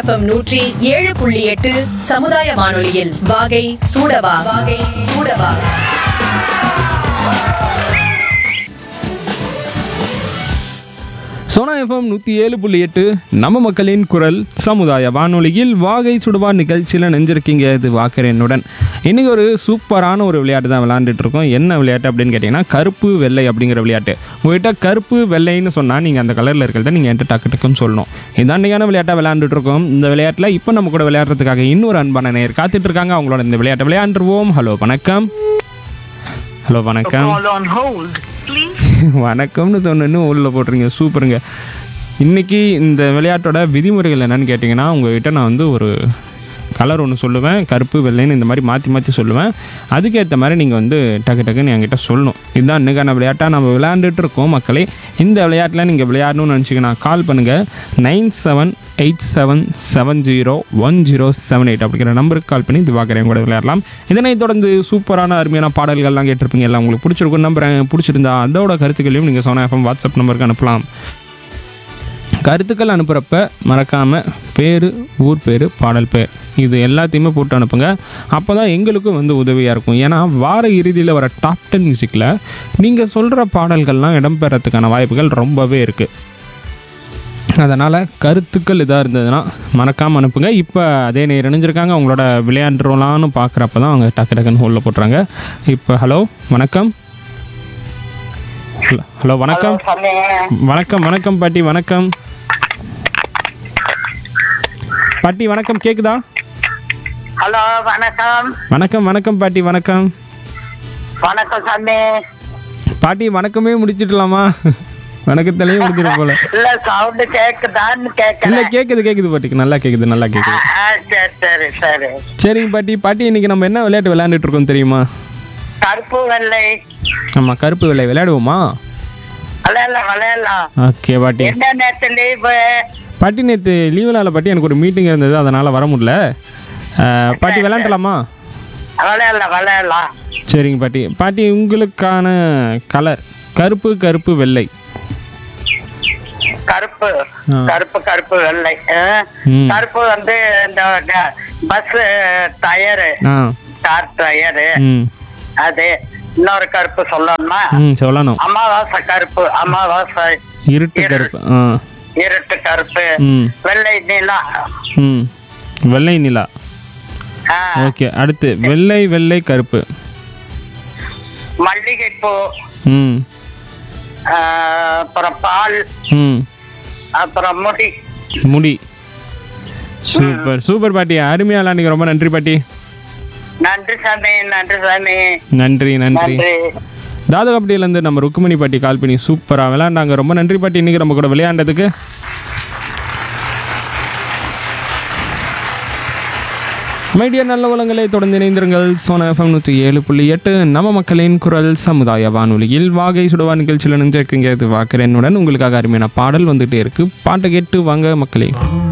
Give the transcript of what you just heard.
FM நூற்றி ஏழு புள்ளி எட்டு சமுதாய வானொலியில் வாகை சூடவா வாகை சூடவா சோனா எஃப்எம் நூற்றி ஏழு புள்ளி எட்டு நம்ம மக்களின் குரல் சமுதாய வானொலியில் வாகை சுடுவா நிகழ்ச்சியில் நெஞ்சிருக்கீங்க இது வாக்கரனுடன் இன்றைக்கி ஒரு சூப்பரான ஒரு விளையாட்டு தான் விளையாண்டுட்டு இருக்கோம் என்ன விளையாட்டு அப்படின்னு கேட்டிங்கன்னா கருப்பு வெள்ளை அப்படிங்கிற விளையாட்டு உங்கள்கிட்ட கருப்பு வெள்ளைன்னு சொன்னால் நீங்கள் அந்த கலரில் இருக்கிறத நீங்கள் என்கிட்ட டக்கு டக்குன்னு சொல்லணும் இதாண்டியான விளையாட்டாக விளையாண்டுட்டு இருக்கோம் இந்த விளையாட்டில் இப்போ நம்ம கூட விளையாடுறதுக்காக இன்னொரு அன்பான நேர் காத்துட்டு இருக்காங்க அவங்களோட இந்த விளையாட்டை விளையாண்டுருவோம் ஹலோ வணக்கம் ஹலோ வணக்கம் Call on hold, please. வணக்கம்னு சொன்னு உள்ள போட்டுருங்க சூப்பருங்க இன்னைக்கு இந்த விளையாட்டோட விதிமுறைகள் என்னன்னு கேட்டிங்கன்னா உங்ககிட்ட நான் வந்து ஒரு கலர் ஒன்று சொல்லுவேன் கருப்பு வெள்ளைன்னு இந்த மாதிரி மாற்றி மாற்றி சொல்லுவேன் அதுக்கேற்ற மாதிரி நீங்கள் வந்து டக்கு டக்குன்னு என்கிட்ட சொல்லணும் இதுதான் இன்னைக்கான விளையாட்டாக நம்ம விளையாண்டுட்டு இருக்கோம் மக்களே இந்த விளையாட்டில் நீங்கள் விளையாடணும்னு நினச்சிங்கன்னா கால் பண்ணுங்கள் nine seven eight seven seven zero one zero seven eight அப்படிங்கிற நம்பருக்கு கால் பண்ணி இது பார்க்குறேன் கூட விளையாடலாம் இதனைத் தொடர்ந்து சூப்பரான அருமையான பாடல்கள்லாம் கேட்டிருப்பீங்க எல்லாம் உங்களுக்கு பிடிச்சிருக்கும் நம்புறேன் பிடிச்சிருந்தா அதோட கருத்துக்களையும் நீங்கள் சோனா எஃப்எம் வாட்ஸ்அப் நம்பருக்கு அனுப்பலாம் கருத்துக்கள் அனுப்புகிறப்ப மறக்காமல் பேர் ஊர் பேர் பாடல் பேர் இது எல்லாத்தையுமே போட்டு அனுப்புங்க அப்போ தான் எங்களுக்கும் வந்து உதவியாக இருக்கும் ஏன்னா வார இறுதியில் வர டாப் டென் மியூசிக்கில் நீங்கள் சொல்கிற பாடல்கள்லாம் இடம்பெறத்துக்கான வாய்ப்புகள் ரொம்பவே இருக்குது அதனால் கருத்துக்கள் இதாக இருந்ததுன்னா மறக்காமல் அனுப்புங்க இப்போ அதே நேரம் இணைஞ்சிருக்காங்க அவங்களோட விளையாண்டுலான்னு பார்க்குறப்ப தான் அவங்க டக்கு டக்குன்னு ஹோலில் போட்டுறாங்க இப்போ ஹலோ வணக்கம் ஹலோ ஹலோ வணக்கம் வணக்கம் வணக்கம் பாட்டி வணக்கம் பாட்டி வணக்கம் கேக்குதா ஹலோ வணக்கம் வணக்கம் வணக்கம் பாட்டி வணக்கம் வணக்கம் சாமி பாட்டி வணக்கமே முடிச்சிடலாமா வணக்கத்திலேயே முடிச்சிடும் போல இல்ல சவுண்ட் கேக்குதான்னு இல்ல கேக்குறேன் கேக்குது கேக்குது பாட்டிக்கு நல்லா கேக்குது நல்லா கேக்குது ஆ, சரி சரி சரி சரிங்க பாட்டி பாட்டி இன்னைக்கு நம்ம என்ன விளையாட்டு விளையாண்டுட்டு இருக்கோம் தெரியுமா கருப்பு வெள்ளை ஆமா கருப்பு விளை விளையாடுவோமா விளையாடலாம் விளையாடலாம் ஓகே பாட்டி என்ன நேரத்து லீவு பாட்டி நேற்று லீவில் பாட்டி எனக்கு ஒரு மீட்டிங் இருந்தது அதனால வர முடியல அஹ், பாட்டி விளையாண்டலாமா விளையாடலாம் விளையாடலாம் சரிங்க பாட்டி பாட்டி உங்களுக்கான கலர் கருப்பு கருப்பு வெள்ளை கருப்பு ஆ. கருப்பு கருப்பு வெள்ளை ஆ? ம். கருப்பு வந்து இந்த பஸ் டயரு ஆ கார் டயரு ம் அது இன்னொரு கருப்பு சொல்லணுமா ம் சொல்லணும் அமாவாசை கருப்பு அமாவாசை இருட்டு கருப்பு ஆ இருட்டு கருப்பு ம் வெள்ளை நீலா ம் வெள்ளை நிலா ஆ, ஓகே அடுத்து வெள்ளை வெள்ளை கருப்பு மல்லிகைப்பூ ம் ஆ, அப்புறம் பால் ம் அப்புறம் முடி முடி சூப்பர் சூப்பர் பாட்டி அருமையாக விளாண்டுங்க ரொம்ப நன்றி பாட்டி நன்றி சாமி நன்றி சாமி நன்றி நன்றி நன்றி தாதகப்பட்டியிலேருந்து நம்ம ருக்குமணி பாட்டி கால் பண்ணி சூப்பராக விளையாண்டாங்க ரொம்ப நன்றி பாட்டி இன்னைக்கு நம்ம கூட விளையாண்டதுக்கு மைடியர் நல்ல உலகங்களை தொடர்ந்து இணைந்திருங்கள் சோனா எஃப்எம் நூற்றி ஏழு புள்ளி எட்டு நம்ம மக்களின் குரல் சமுதாய வானொலியில் வாகை சுடுவா நிகழ்ச்சியில் நினைஞ்சிருக்கீங்க இது வாக்குறேனுடன் உங்களுக்காக அருமையான பாடல் வந்துட்டே இருக்கு பாட்டை கேட்டு வாங்க மக்களே